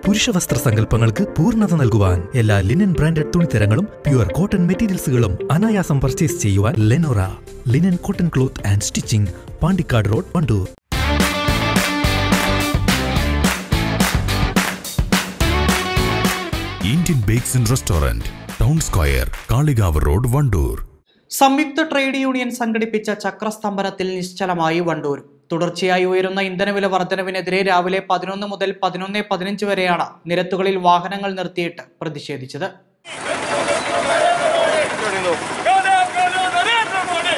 പുരുഷ വസ്ത്ര സങ്കല്പങ്ങൾക്ക് പൂർണ്ണത നൽകുവാൻ എല്ലാ ലിനൻ ബ്രാൻഡഡ് തുണിത്തരങ്ങളും പ്യുവർ കോട്ടൺ മെറ്റീരിയൽസുകളും അനായാസം പർച്ചേസ് ചെയ്യുവാൻ Lenora linen cotton cloth and stitching Pandikkad road Wandoor Indian bakes and restaurant town square Kalikavu road Wandoor സംയുക്ത ട്രേഡ് യൂണിയൻ സംഘടിപ്പിച്ച ചക്രസ്തംഭനത്തിൽ നിശ്ചലമായി വണ്ടൂർ തുടർച്ചയായി ഉയരുന്ന ഇന്ധനവില വർധനവിനെതിരെ രാവിലെ പതിനൊന്ന് മുതൽ പതിനൊന്ന് പതിനഞ്ച് വരെയാണ് നിരത്തുകളിൽ വാഹനങ്ങൾ നിർത്തിയിട്ട് പ്രതിഷേധിച്ചത് Gana, gana, Narendra Modi!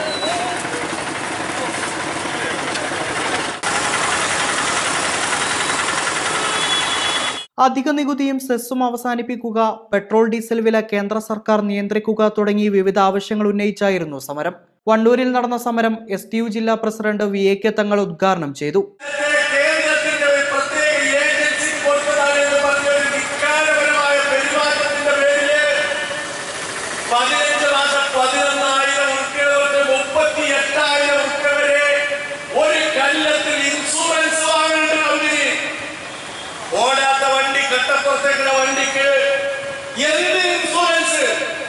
അധിക നികുതിയും സെസ്സും അവസാനിപ്പിക്കുക പെട്രോൾ ഡീസൽ വില കേന്ദ്ര സർക്കാർ നിയന്ത്രിക്കുക തുടങ്ങി വിവിധ ആവശ്യങ്ങൾ ഉന്നയിച്ചായിരുന്നു സമരം വണ്ടൂരിൽ നടന്ന സമരം എസ് ടി യു ജില്ലാ president V A K Thangal ഉദ്ഘാടനം ചെയ്തു കേന്ദ്രത്തിന്റെ ഒരു പ്രത്യേക ഏജൻസി കൊടുത്തതാണ് എന്ന് പറഞ്ഞ ഒരു വികാരപരമായ പെരുമാറ്റത്തിന്റെ പേരില് പതിനഞ്ച് മാസം പതിനൊന്നായിരം ഉറുപ്പിക തൊട്ട് മുപ്പത്തി എട്ടായിരം ഉറുപ്പിക വരെ ഒരു കല്ലത്തിൽ ഇൻഷുറൻസ് വാങ്ങേണ്ട കമ്പനി ഓടാത്ത വണ്ടി കെട്ടപ്പുറത്തേക്കുള്ള വണ്ടിക്ക് എന്ത് ഇൻഷുറൻസ്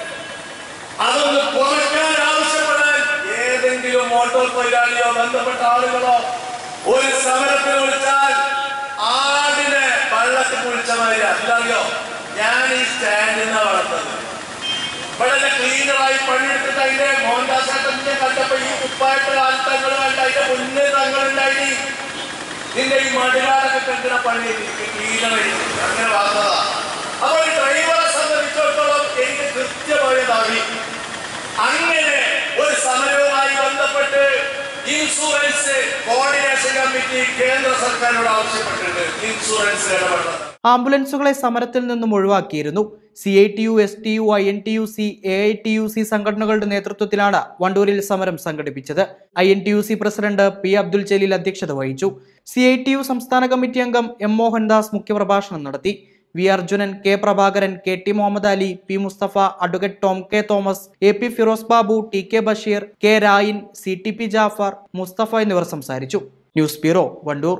അതൊന്ന് കുറയ്ക്കാൻ ആവശ്യപ്പെടാൻ ഏതെങ്കിലും മോട്ടോർ തൊഴിലാളിയോ ബന്ധപ്പെട്ട ആളുകളോ ഒരു സമരത്തിന് വിളിച്ചാൽ ആടിനെ വള്ളത്തിൽ വിളിച്ച മാതിരി അല്ലറിയോ ഞാൻ ഈ സ്റ്റാൻഡിൽ നിന്നാ വളർത്തത് ഇവിടെ ക്ലീനറായി പണിയെടുത്തിട്ട് അതിന്റെ മോഹൻദാസേട്ടനെ കണ്ടപ്പോ ഈ കുപ്പായിട്ട് കാലത്തങ്ങൾ കണ്ട അതിന്റെ മുന്നേ തങ്ങളുണ്ടായി നിന്റെ ഈ മടികാലൊക്കെ കണ്ടിന പണി ക്ലീനറായി അങ്ങനെ വന്നതാ അപ്പൊ ഒരു ഡ്രൈവറെ സംബന്ധിച്ചിടത്തോളം എനിക്ക് കൃത്യമായത് അറിയും അങ്ങനെ ഒരു സമരവുമായി ബന്ധപ്പെട്ട് ഇൻഷുറൻസ് കോർഡിനേഷൻ കമ്മിറ്റി കേന്ദ്ര സർക്കാരിനോട് ആവശ്യപ്പെട്ടിട്ടുണ്ട് ഇൻഷുറൻസ് ഇടപെടണം ആംബുലൻസുകളെ സമരത്തിൽ നിന്നും ഒഴിവാക്കിയിരുന്നു C I T U S T U I N T U C A I T U C സംഘടനകളുടെ നേതൃത്വത്തിലാണ് വണ്ടൂരിൽ സമരം സംഘടിപ്പിച്ചത് I N T U C president P Abdul Jaleel അധ്യക്ഷത വഹിച്ചു സി ഐ ടി യു സംസ്ഥാന കമ്മിറ്റി അംഗം എം മോഹൻദാസ് മുഖ്യപ്രഭാഷണം നടത്തി V Arjunan K Prabhakaran K T Muhammad Ali P Musthafa advocate Tom K Thomas A P Firoz Babu T K Basheer K രായിൻ C T P Jaffar Musthafa എന്നിവർ സംസാരിച്ചു ന്യൂസ് ബ്യൂറോ വണ്ടൂർ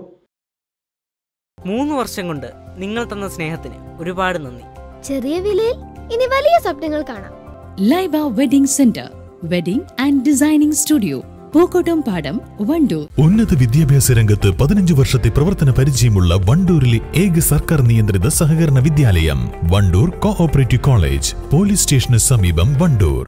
മൂന്ന് വർഷം കൊണ്ട് നിങ്ങൾ തന്ന സ്നേഹത്തിന് ഒരുപാട് നന്ദി ചെറിയ വിലയിൽ ഇനി വലിയ സ്വപ്നങ്ങൾ കാണാം Laiba wedding centre wedding and designing studio Pookkottumpadam Wandoor ഉന്നത വിദ്യാഭ്യാസ രംഗത്ത് പതിനഞ്ച് വർഷത്തെ പ്രവർത്തന പരിചയമുള്ള വണ്ടൂരിലെ ഏക സർക്കാർ നിയന്ത്രിത സഹകരണ വിദ്യാലയം വണ്ടൂർ കോഓപ്പറേറ്റീവ് കോളേജ് പോലീസ് സ്റ്റേഷന് സമീപം വണ്ടൂർ